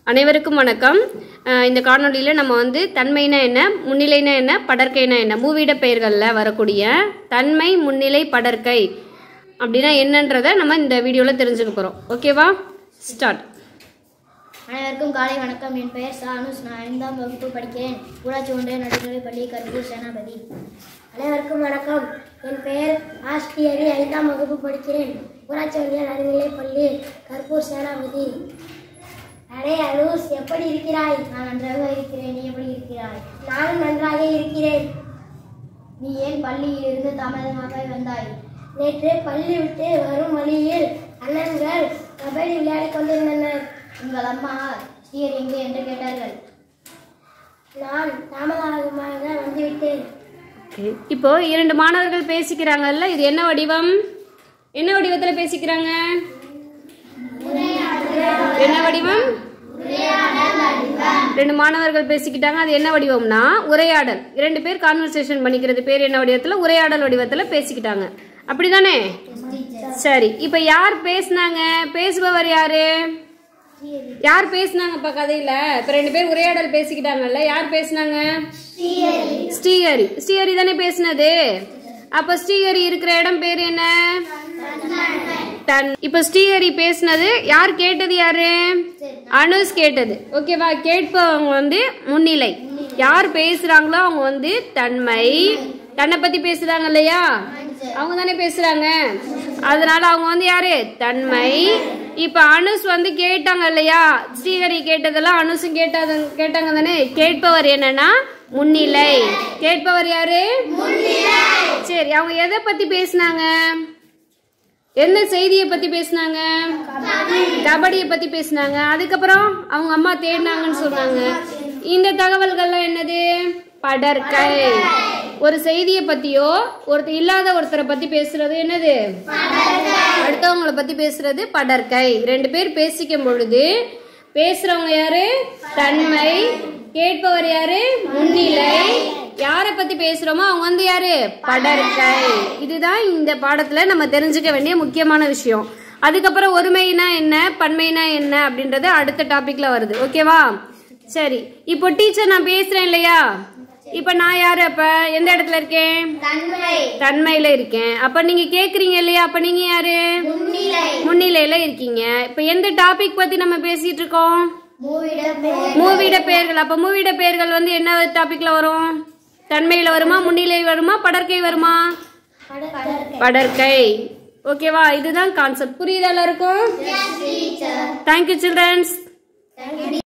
அனைவருக்கும் வணக்கம் அஹ் இந்த காணொளியில் நம்ம வந்து தன்மைனா என்ன முன்னிலைனா என்ன படற்கைனா என்ன மூவிட பெயர்களில் வரக்கூடிய தன்மை முன்னிலை படற்கை அப்படின்னா என்னன்றதை நம்ம இந்த வீடியோவில் தெரிஞ்சுக்க போகிறோம் ஓகேவா ஸ்டார்ட் அனைவருக்கும் காலை வணக்கம் என் பெயர் சா அனுஷ் நான் ஐந்தாம் வகுப்பு படிக்கிறேன் ஊராட்சி ஒன்றிய நடுநிலைப் பள்ளி கருப்பூர் சேனாபதி அனைவருக்கும் வணக்கம் என் பெயர் ஆஸ்தியரி ஐந்தாம் வகுப்பு படிக்கிறேன் ஊராட்சி ஒன்றிய நடுநிலைப் பள்ளி கற்பூர் சேனாபதி அடே அலூஸ் எப்படி இருக்கிறாய் நான் நன்றாக இருக்கிறேன் நீ எப்படி இருக்கிறாய் நானும் நன்றாக இருக்கிறேன் நீ ஏன் பள்ளியிலிருந்து தாமதமாக வந்தாய் நேற்று பள்ளி விட்டு வரும் வழியில் அண்ணன்கள் கபடி விளையாடிக் கொண்டிருந்தனர் உங்கள் அம்மா ஸ்ரீயர் எங்கே என்று கேட்டார்கள் நான் தாமதமாக வந்துவிட்டேன் இப்போ இரண்டு மாணவர்கள் பேசிக்கிறாங்கல்ல இது என்ன வடிவம் என்ன வடிவத்தில் பேசிக்கிறாங்க என்ன வடிவம் ரெண்டு மாணவர்கள் பேசிக்கிட்டாங்க அது என்ன வடிவம்னா உரையாடல் இரண்டு பேர் கான்வர்சேஷன் பண்ணிக்கிறது பேர் என்ன வடிவத்தில் உரையாடல் வடிவத்தில் பேசிக்கிட்டாங்க அப்படிதானே சரி இப்போ யார் பேசுனாங்க பேசுபவர் யாரு யார் பேசுனாங்கப்பா கதையில இப்ப ரெண்டு பேர் உரையாடல் பேசிக்கிட்டாங்கல்ல யார் பேசுனாங்க ஸ்ரீஹரி ஸ்ரீஹரி தானே பேசுனது அப்ப ஸ்ரீஹரி இருக்கிற இடம் பேர் என்ன தன் இப்ப ஸ்ரீஹரி பேசுனது யார் கேட்டது யாரு அனுஷ் கேட்டது ஓகேவா கேட்பவங்க வந்து முன்னிலை யார் பேசுறாங்களோ அவங்க வந்து தன்மை தன்னை பத்தி பேசுறாங்க இல்லையா அவங்க தானே பேசுறாங்க அதனால அவங்க வந்து யாரு தன்மை இப்ப அனுஷ் வந்து கேட்டாங்க இல்லையா ஸ்ரீஹரி கேட்டதெல்லாம் அனுஷும் கேட்டாத கேட்டாங்க தானே கேட்பவர் என்னன்னா முன்னிலை கேட்பவர் யாரு சரி அவங்க எதை பத்தி பேசுனாங்க எந்த செய்தியை பத்தி பேசுனாங்க கபடியை பத்தி பேசுனாங்க அதுக்கப்புறம் அவங்க அம்மா தேடினாங்கன்னு சொன்னாங்க இந்த தகவல்கள்லாம் என்னது படற்கை ஒரு செய்தியை பத்தியோ ஒருத்தர் இல்லாத ஒருத்தரை பத்தி பேசுறது என்னது அடுத்தவங்களை பத்தி பேசுறது படற்கை ரெண்டு பேர் பேசிக்கும் பொழுது பேசுறவங்க யாரு தன்மை கேட்பவர் யாரு முன்னிலை யாரை பத்தி பேசுறோமோ அவங்க வந்து யாரு படற்கை இதுதான் இந்த பாடத்துல நம்ம தெரிஞ்சுக்க வேண்டிய முக்கியமான விஷயம் அதுக்கப்புறம் ஒருமைனா என்ன பன்மைனா என்ன அப்படின்றது அடுத்த டாபிக்ல வருது ஓகேவா சரி இப்போ டீச்சர் நான் பேசுறேன் இல்லையா இப்ப நான் யாரு அப்ப எந்த இடத்துல இருக்கேன் தன்மை தன்மையில இருக்கேன் அப்ப நீங்க கேக்குறீங்க இல்லையா அப்ப நீங்க யாரு முன்னிலை முன்னிலையில இருக்கீங்க இப்ப எந்த டாபிக் பத்தி நம்ம பேசிட்டு இருக்கோம் மூவிட பெயர் மூவிட பெயர்கள் அப்ப மூவிட பெயர்கள் வந்து என்ன டாபிக்ல வரும் தன்மையில வருமா முன்னிலை வருமா படற்கை வருமா படற்கை ஓகேவா இதுதான் கான்செப்ட் புரியுதா எல்லாருக்கும் தேங்க்யூ சில்ட்ரன்ஸ்